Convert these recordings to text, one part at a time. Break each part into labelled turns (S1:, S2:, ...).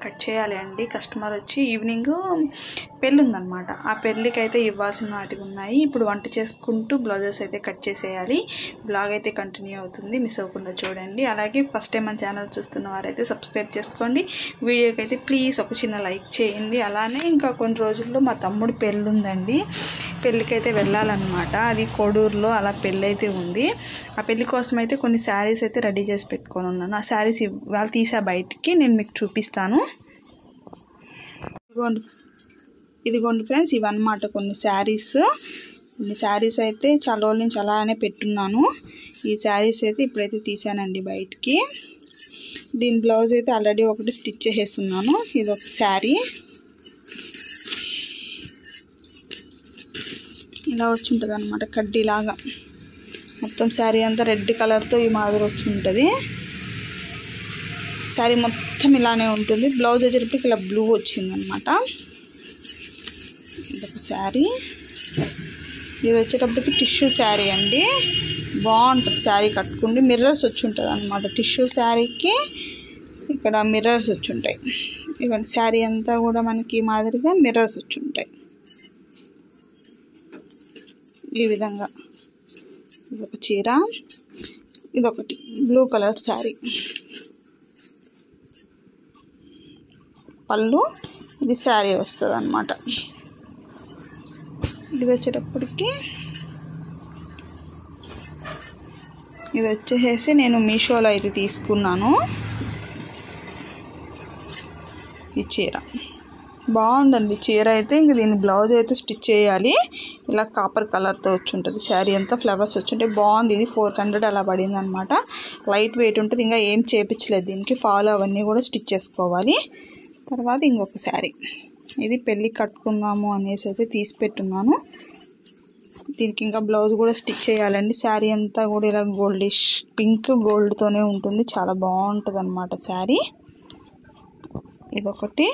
S1: cut చేయాలి అండి customer వచ్చి ఈవినింగ్ పెళ్ళి ఉందన్నమాట ఆ పెళ్ళికి అయితే ఇవ్వాల్సిన వాటికి ఉన్నాయి ఇప్పుడు వంట చేసుకుంటూ బ్లౌజెస్ అయితే కట్ చేసేయాలి బ్లాగ్ అయితే కంటిన్యూ అవుతుంది మిస్ అవ్వకుండా చూడండి అలాగే ఫస్ట్ టైం మన ఛానల్ చూస్తున్న వారైతే సబ్స్క్రైబ్ చేసుకోండి వీడియోకి అయితే ప్లీజ్ ఒక చిన్న లైక్ చేయండి అలానే ఇంకా కొన్ని రోజుల్లో మా తమ్ముడి పెళ్ళి ఉందండి పెళ్ళికి అయితే వెళ్ళాలన్నమాట అది కోడూరులో అలా పెళ్ళి అయితే ఉంది ఆ పెళ్ళి కోసం అయితే కొన్ని శారీస్ అయితే రెడీ చేసి పెట్టుకొని ఉన్నాను ఆ శారీస్ ఇవాళ తీసా బయటికి నేను మీకు చూపిస్తాను ఇదిగోండి ఇదిగోండి ఫ్రెండ్స్ ఇవన్నమాట కొన్ని శారీస్ కొన్ని శారీస్ అయితే చాలా రోజుల నుంచి అలానే పెట్టున్నాను ఈ శారీస్ అయితే ఇప్పుడైతే తీసానండి బయటికి దీని బ్లౌజ్ అయితే ఆల్రెడీ ఒకటి స్టిచ్ చేసేస్తున్నాను ఇది ఒక శారీ ఇలా వచ్చి ఉంటుంది అనమాట కడ్డీలాగా మొత్తం శారీ అంతా రెడ్ కలర్తో ఈ మాదిరి వచ్చి ఉంటుంది శారీ మొత్తం ఇలానే ఉంటుంది బ్లౌజ్ వచ్చేటప్పటికి ఇలా బ్లూ వచ్చిందనమాట ఇదొక శారీ ఇది వచ్చేటప్పటికి టిష్యూ శారీ అండి బాగుంటుంది శారీ కట్టుకుండి మిర్రర్స్ వచ్చి ఉంటుంది అనమాట టిష్యూ శారీకి ఇక్కడ మిర్రర్స్ వచ్చి ఉంటాయి ఇవన్నీ శారీ అంతా కూడా మనకి ఈ మాదిరిగా మిర్రర్స్ వచ్చి ఉంటాయి ఈ విధంగా ఇదొక చీర ఇదొకటి బ్లూ కలర్ శారీ పళ్ళు ఇది శారీ వస్తుంది అనమాట ఇది వచ్చేటప్పటికి ఇది వచ్చేసేసి నేను మీషోలో అయితే తీసుకున్నాను ఈ చీర బాగుందండి చీర అయితే ఇంక దీని బ్లౌజ్ అయితే స్టిచ్ చేయాలి ఇలా కాపర్ కలర్తో వచ్చి ఉంటుంది శారీ అంతా ఫ్లవర్స్ వచ్చి ఉంటాయి బాగుంది ఇది ఫోర్ హండ్రెడ్ అలా పడింది అనమాట లైట్ వెయిట్ ఉంటుంది ఇంకా ఏం చేపించలేదు దీనికి ఫాలో అవన్నీ కూడా స్టిచ్ చేసుకోవాలి తర్వాత ఇంకొక శారీ ఇది పెళ్ళి కట్టుకుందాము అనేసి అయితే తీసి పెట్టున్నాను దీనికి ఇంకా బ్లౌజ్ కూడా స్టిచ్ చేయాలండి శారీ అంతా కూడా ఇలా గోల్డిష్ పింక్ గోల్డ్తోనే ఉంటుంది చాలా బాగుంటుంది అనమాట శారీ ఇదొకటి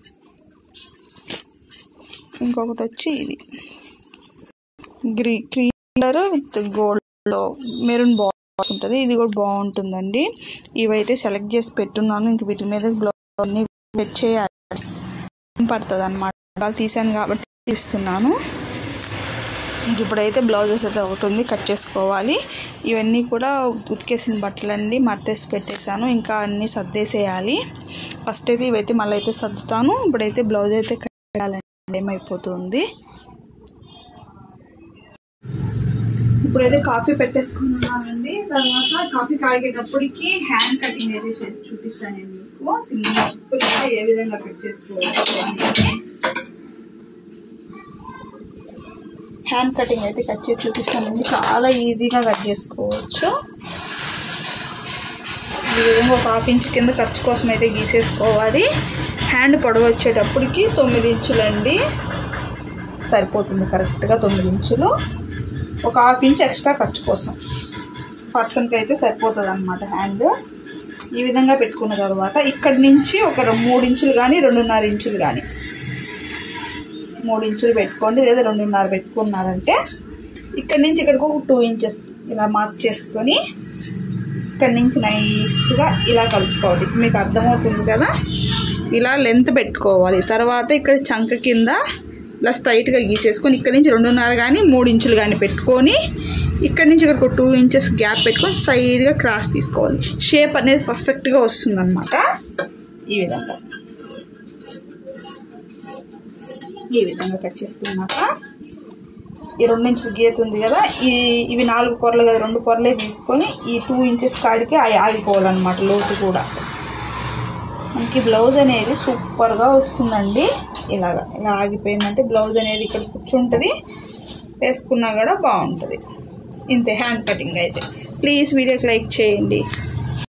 S1: ఇంకొకటి వచ్చి ఇది గ్రీ క్రీమ్ కలర్ విత్ గోల్డ్లో మెరూన్ బాల్ ఉంటుంది ఇది కూడా బాగుంటుందండి ఇవైతే సెలెక్ట్ చేసి పెట్టున్నాను ఇంక వీటి మీద బ్లౌజ్ అన్ని సెట్ చేయాలి పడుతుంది అనమాట వాళ్ళు తీసాను కాబట్టి తీస్తున్నాను ఇంక ఇప్పుడైతే బ్లౌజెస్ అయితే ఒకటి ఉంది కట్ చేసుకోవాలి ఇవన్నీ కూడా ఉతికేసిన బట్టలండి మడతేసి పెట్టేశాను ఇంకా అన్నీ సర్దేసేయాలి ఫస్ట్ అయితే ఇవైతే మళ్ళీ అయితే సర్దుతాను ఇప్పుడైతే బ్లౌజ్ అయితే కట్ చేయాలండి ఏమైపోతుంది ఇప్పుడైతే కాఫీ పెట్టేసుకున్నానండి తర్వాత కాఫీ కాగేటప్పటికి హ్యాండ్ కటింగ్ అయితే చేసి చూపిస్తానండి మీకు సింపుల్గా ఏ విధంగా కట్ చేసుకోవచ్చు అనేది హ్యాండ్ కటింగ్ అయితే కట్ చేసి చూపిస్తానండి చాలా ఈజీగా కట్ చేసుకోవచ్చు ఈ విధంగా ఒక హాఫ్ ఇంచ్ కింద ఖర్చు కోసం అయితే గీసేసుకోవాలి హ్యాండ్ పొడవు వచ్చేటప్పటికి తొమ్మిది ఇంచులండి సరిపోతుంది కరెక్ట్గా తొమ్మిది ఇంచులు ఒక హాఫ్ ఇంచ్ ఎక్స్ట్రా ఖర్చు కోసం పర్సన్కి అయితే సరిపోతుంది అనమాట హ్యాండ్ ఈ విధంగా పెట్టుకున్న తర్వాత ఇక్కడి నుంచి ఒక మూడు ఇంచులు కానీ రెండున్నర ఇంచులు కానీ మూడు ఇంచులు పెట్టుకోండి లేదా రెండున్నర పెట్టుకున్నారంటే ఇక్కడి నుంచి ఇక్కడికి ఒక టూ ఇంచెస్ ఇలా మార్క్ చేసుకొని ఇక్కడి నుంచి నైస్గా ఇలా కలుపుకోవాలి మీకు అర్థమవుతుంది కదా ఇలా లెంత్ పెట్టుకోవాలి తర్వాత ఇక్కడ చంక కింద ఇలా స్ట్రైట్గా గీసేసుకొని ఇక్కడ నుంచి రెండున్నర కానీ మూడు ఇంచులు కానీ పెట్టుకొని ఇక్కడ నుంచి ఇక్కడ టూ ఇంచెస్ గ్యాప్ పెట్టుకొని సైడ్గా క్రాస్ తీసుకోవాలి షేప్ అనేది పర్ఫెక్ట్గా వస్తుందన్నమాట ఈ విధంగా ఈ విధంగా కట్ చేసుకున్నాక ఈ రెండు ఇంచులు గీత ఉంది కదా ఈ ఇవి నాలుగు పొరలు కదా రెండు పొరలే తీసుకొని ఈ టూ ఇంచెస్ కాడికి అవి ఆగిపోవాలన్నమాట లోతు కూడా మనకి బ్లౌజ్ అనేది సూపర్గా వస్తుందండి ఇలాగ ఇలా ఆగిపోయిందంటే బ్లౌజ్ అనేది ఇక్కడ కూర్చుంటుంది వేసుకున్నా కూడా బాగుంటుంది ఇంతే హ్యాండ్ కటింగ్ అయితే ప్లీజ్ వీడియోకి లైక్ చేయండి